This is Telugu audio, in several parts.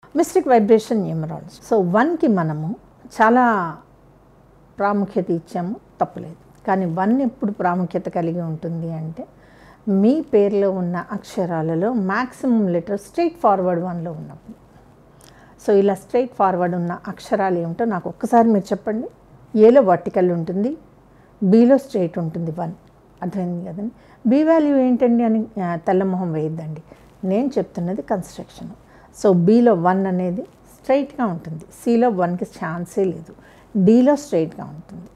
మిస్టిక్ వైబ్రేషన్ న్యూమరాలజీ సో వన్కి మనము చాలా ప్రాముఖ్యత ఇచ్చాము తప్పులేదు కానీ వన్ ఎప్పుడు ప్రాముఖ్యత కలిగి ఉంటుంది అంటే మీ పేరులో ఉన్న అక్షరాలలో మ్యాక్సిమం లెటర్ స్ట్రైట్ ఫార్వర్డ్ వన్లో ఉన్నప్పుడు సో ఇలా స్ట్రైట్ ఫార్వర్డ్ ఉన్న అక్షరాలు ఏమిటో నాకు ఒక్కసారి మీరు చెప్పండి ఏలో వర్టికల్ ఉంటుంది బీలో స్ట్రైట్ ఉంటుంది వన్ అర్థమైంది కదండి బీ వాల్యూ ఏంటండి అని ఆ, తెల్లమొహం వేయద్దండి నేను చెప్తున్నది కన్స్ట్రక్షన్ సో బీలో వన్ అనేది స్ట్రైట్గా ఉంటుంది సిలో వన్కి ఛాన్సే లేదు డీలో స్ట్రైట్గా ఉంటుంది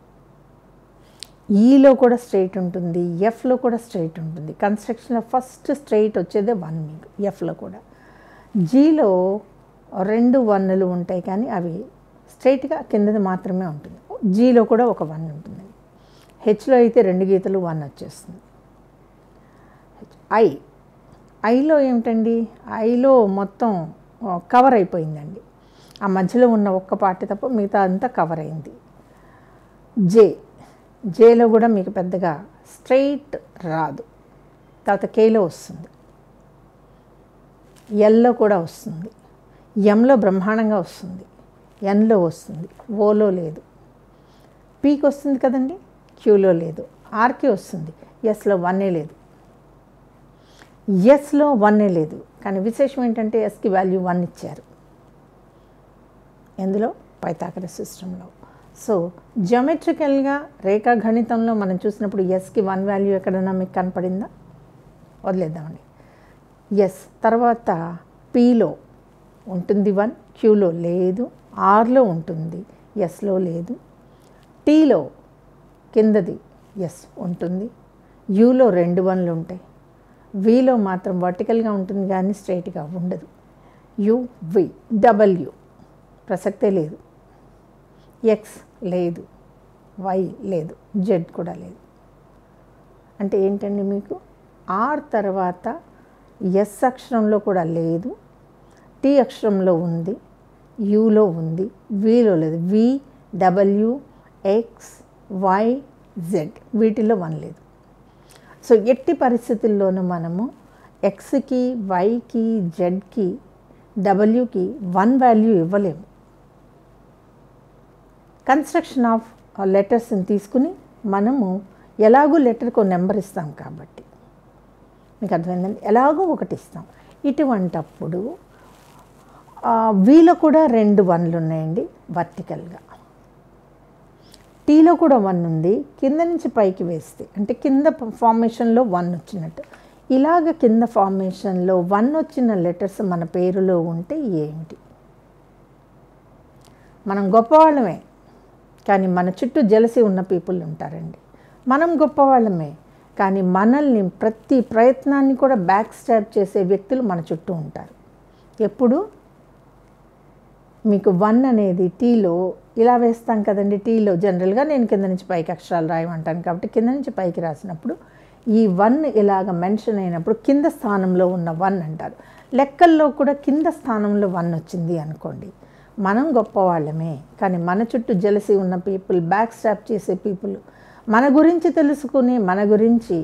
ఈలో కూడా స్ట్రైట్ ఉంటుంది ఎఫ్లో కూడా స్ట్రైట్ ఉంటుంది కన్స్ట్రక్షన్లో ఫస్ట్ స్ట్రైట్ వచ్చేదే వన్ మీకు ఎఫ్లో కూడా జీలో రెండు వన్నులు ఉంటాయి కానీ అవి స్ట్రైట్గా కిందది మాత్రమే ఉంటుంది జీలో కూడా ఒక వన్ ఉంటుంది హెచ్లో అయితే రెండు గీతలు వన్ వచ్చేస్తుంది ఐ ఐలో ఏమిటండి ఐలో మొత్తం కవర్ అయిపోయిందండి ఆ మధ్యలో ఉన్న ఒక్క పార్టీ తప్ప మిగతా అంతా కవర్ అయింది జే జేలో కూడా మీకు పెద్దగా స్ట్రైట్ రాదు తర్వాత కేలో వస్తుంది ఎల్లో కూడా వస్తుంది ఎంలో బ్రహ్మాండంగా వస్తుంది ఎన్లో వస్తుంది ఓలో లేదు పీకి వస్తుంది కదండి క్యూలో లేదు ఆర్కి వస్తుంది ఎస్లో వన్నే లేదు ఎస్లో వన్నే లేదు కానీ విశేషం ఏంటంటే ఎస్కి వాల్యూ వన్ ఇచ్చారు ఎందులో పైతాకర సిస్టంలో సో జియోమెట్రికల్గా రేఖాగణితంలో మనం చూసినప్పుడు ఎస్కి వన్ వాల్యూ ఎక్కడైనా మీకు కనపడిందా వదిలేద్దామండి ఎస్ తర్వాత పీలో ఉంటుంది వన్ క్యూలో లేదు ఆర్లో ఉంటుంది ఎస్లో లేదు టీలో కిందది ఎస్ ఉంటుంది యూలో రెండు వన్లు ఉంటాయి వీలో మాత్రం వర్టికల్గా ఉంటుంది కానీ స్ట్రైట్గా ఉండదు యు వి డబల్యూ ప్రసక్తే లేదు ఎక్స్ లేదు వై లేదు జెడ్ కూడా లేదు అంటే ఏంటండి మీకు ఆర్ తర్వాత ఎస్ అక్షరంలో కూడా లేదు టీ అక్షరంలో ఉంది యూలో ఉంది వీలో లేదు V W X Y Z వీటిలో వన్ లేదు సో ఎట్టి పరిస్థితుల్లోనూ మనము ఎక్స్కి వైకి జెడ్కి డబ్ల్యూకి వన్ వాల్యూ ఇవ్వలేము కన్స్ట్రక్షన్ ఆఫ్ లెటర్స్ని తీసుకుని మనము ఎలాగో లెటర్కి ఒక నెంబర్ ఇస్తాం కాబట్టి మీకు అర్థమైందండి ఎలాగో ఒకటి ఇస్తాం ఇటువంటప్పుడు వీలో కూడా రెండు వన్లు ఉన్నాయండి వర్టికల్గా టీలో కూడా వన్ ఉంది కింద నుంచి పైకి వేస్తే అంటే కింద ఫార్మేషన్లో వన్ వచ్చినట్టు ఇలాగ కింద ఫార్మేషన్లో వన్ వచ్చిన లెటర్స్ మన పేరులో ఉంటే ఏమిటి మనం గొప్పవాళ్ళమే కానీ మన చుట్టూ జలసి ఉన్న పీపుల్ ఉంటారండి మనం గొప్పవాళ్ళమే కానీ మనల్ని ప్రతి ప్రయత్నాన్ని కూడా బ్యాక్ స్టాప్ చేసే వ్యక్తులు మన చుట్టూ ఉంటారు ఎప్పుడు మీకు వన్ అనేది టీలో ఇలా వేస్తాం కదండి టీలో జనరల్గా నేను కింద నుంచి పైకి అక్షరాలు రాయమంటాను కాబట్టి కింద నుంచి పైకి రాసినప్పుడు ఈ వన్ ఇలాగ మెన్షన్ అయినప్పుడు కింద స్థానంలో ఉన్న వన్ అంటారు లెక్కల్లో కూడా కింద స్థానంలో వన్ వచ్చింది అనుకోండి మనం గొప్పవాళ్ళమే కానీ మన చుట్టూ జలసి ఉన్న పీపుల్ బ్యాక్ స్టాప్ చేసే పీపుల్ మన గురించి తెలుసుకుని మన గురించి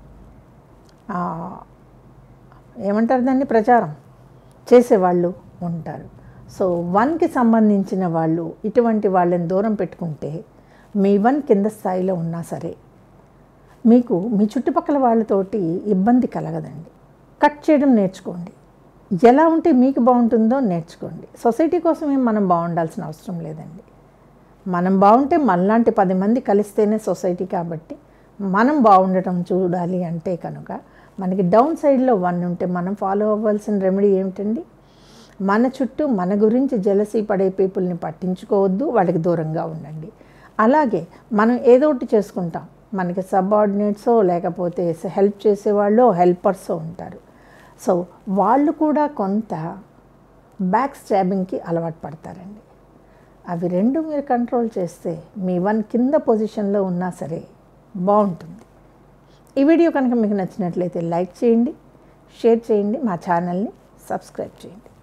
ఏమంటారు దాన్ని ప్రచారం చేసేవాళ్ళు ఉంటారు సో వన్కి సంబంధించిన వాళ్ళు ఇటువంటి వాళ్ళని దూరం పెట్టుకుంటే మీ వన్ కింద స్థాయిలో ఉన్నా సరే మీకు మీ చుట్టుపక్కల వాళ్ళతోటి ఇబ్బంది కలగదండి కట్ చేయడం నేర్చుకోండి ఎలా ఉంటే మీకు బాగుంటుందో నేర్చుకోండి సొసైటీ కోసమే మనం బాగుండాల్సిన అవసరం లేదండి మనం బాగుంటే మనలాంటి పది మంది కలిస్తేనే సొసైటీ కాబట్టి మనం బాగుండటం చూడాలి అంటే కనుక మనకి డౌన్ సైడ్లో వన్ ఉంటే మనం ఫాలో అవ్వాల్సిన రెమెడీ ఏమిటండి మన చుట్టూ మన గురించి జలసీ పడే పీపుల్ని పట్టించుకోవద్దు వాళ్ళకి దూరంగా ఉండండి అలాగే మనం ఏదో ఒకటి చేసుకుంటాం మనకి సబార్డినేట్సో లేకపోతే హెల్ప్ చేసేవాళ్ళు హెల్పర్సో ఉంటారు సో వాళ్ళు కూడా కొంత బ్యాక్ స్టాబింగ్కి అలవాటు పడతారండి అవి రెండు మీరు కంట్రోల్ చేస్తే మీ వన్ కింద పొజిషన్లో ఉన్నా సరే బాగుంటుంది ఈ వీడియో కనుక మీకు నచ్చినట్లయితే లైక్ చేయండి షేర్ చేయండి మా ఛానల్ని సబ్స్క్రైబ్ చేయండి